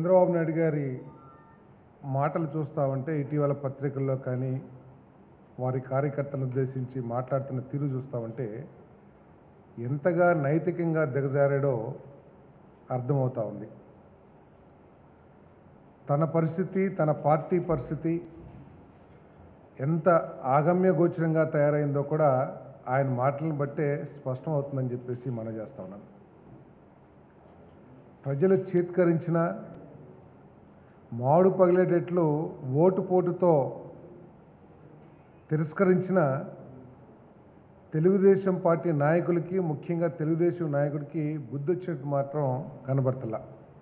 చంద్రబాబు నాయుడు గారి మాటలు చూస్తూ ఉంటే ఇటీవల పత్రికల్లో కానీ వారి కార్యకర్తలను ఉద్దేశించి మాట్లాడుతున్న తీరు చూస్తూ ఉంటే ఎంతగా నైతికంగా దిగజారాడో అర్థమవుతా ఉంది తన పరిస్థితి తన పార్టీ పరిస్థితి ఎంత ఆగమ్య గోచరంగా తయారైందో కూడా ఆయన మాటలను బట్టే స్పష్టం అవుతుందని చెప్పేసి మనం చేస్తా ఉన్నాను ప్రజలు చేత్కరించిన మాడు పగిలేటట్లు ఓటు పోటుతో తిరస్కరించిన తెలుగుదేశం పార్టీ నాయకులకి ముఖ్యంగా తెలుగుదేశం నాయకుడికి బుద్ధి వచ్చినట్టు మాత్రం కనబడతలా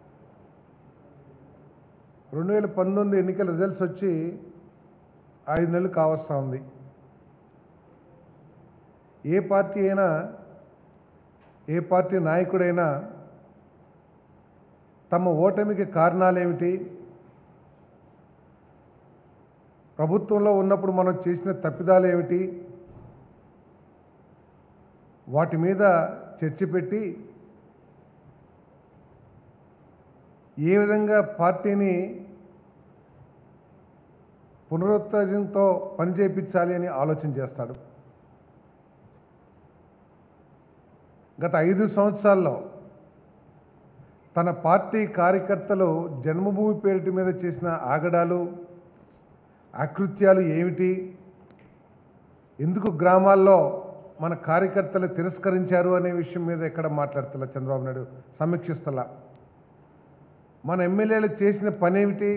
రెండు వేల పంతొమ్మిది ఎన్నికల రిజల్ట్స్ వచ్చి ఐదు నెలలు కావస్తా ఉంది ఏ పార్టీ అయినా ఏ పార్టీ నాయకుడైనా తమ ఓటమికి కారణాలేమిటి ప్రభుత్వంలో ఉన్నప్పుడు మనం చేసిన తప్పిదాలు ఏమిటి వాటి మీద చర్చ పెట్టి ఏ విధంగా పార్టీని పునరుత్తేజంతో పనిచేయించాలి అని ఆలోచన చేస్తాడు గత ఐదు సంవత్సరాల్లో తన పార్టీ కార్యకర్తలు జన్మభూమి పేరిట మీద చేసిన ఆగడాలు అకృత్యాలు ఏమిటి ఎందుకు గ్రామాల్లో మన కార్యకర్తలు తిరస్కరించారు అనే విషయం మీద ఎక్కడ మాట్లాడుతున్నా చంద్రబాబు నాయుడు సమీక్షిస్తలా మన ఎమ్మెల్యేలు చేసిన పని ఏమిటి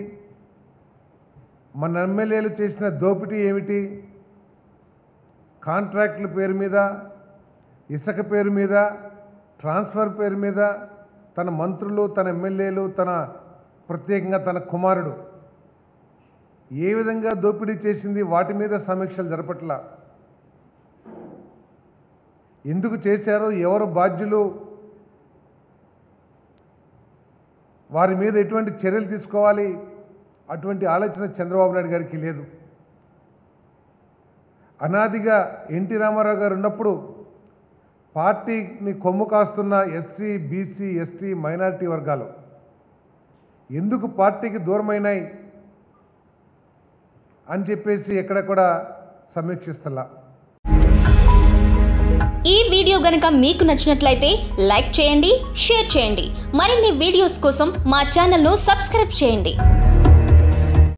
మన ఎమ్మెల్యేలు చేసిన దోపిడీ ఏమిటి కాంట్రాక్టుల పేరు మీద ఇసుక పేరు మీద ట్రాన్స్ఫర్ పేరు మీద తన మంత్రులు తన ఎమ్మెల్యేలు తన ప్రత్యేకంగా తన కుమారుడు ఏ విధంగా దోపిడీ చేసింది వాటి మీద సమీక్షలు జరపట్ల ఎందుకు చేశారో ఎవరు బాధ్యులు వారి మీద ఎటువంటి చర్యలు తీసుకోవాలి అటువంటి ఆలోచన చంద్రబాబు నాయుడు గారికి లేదు అనాదిగా ఎన్టీ రామారావు గారు ఉన్నప్పుడు పార్టీని కొమ్ము కాస్తున్న ఎస్సీ బీసీ ఎస్టీ మైనారిటీ వర్గాలు ఎందుకు పార్టీకి దూరమైనాయి అని చెప్పేసి ఎక్కడ కూడా సమీక్షిస్తలా ఈ వీడియో గనుక మీకు నచ్చినట్లయితే లైక్ చేయండి షేర్ చేయండి మరిన్ని వీడియోస్ కోసం మా ఛానల్ను సబ్స్క్రైబ్ చేయండి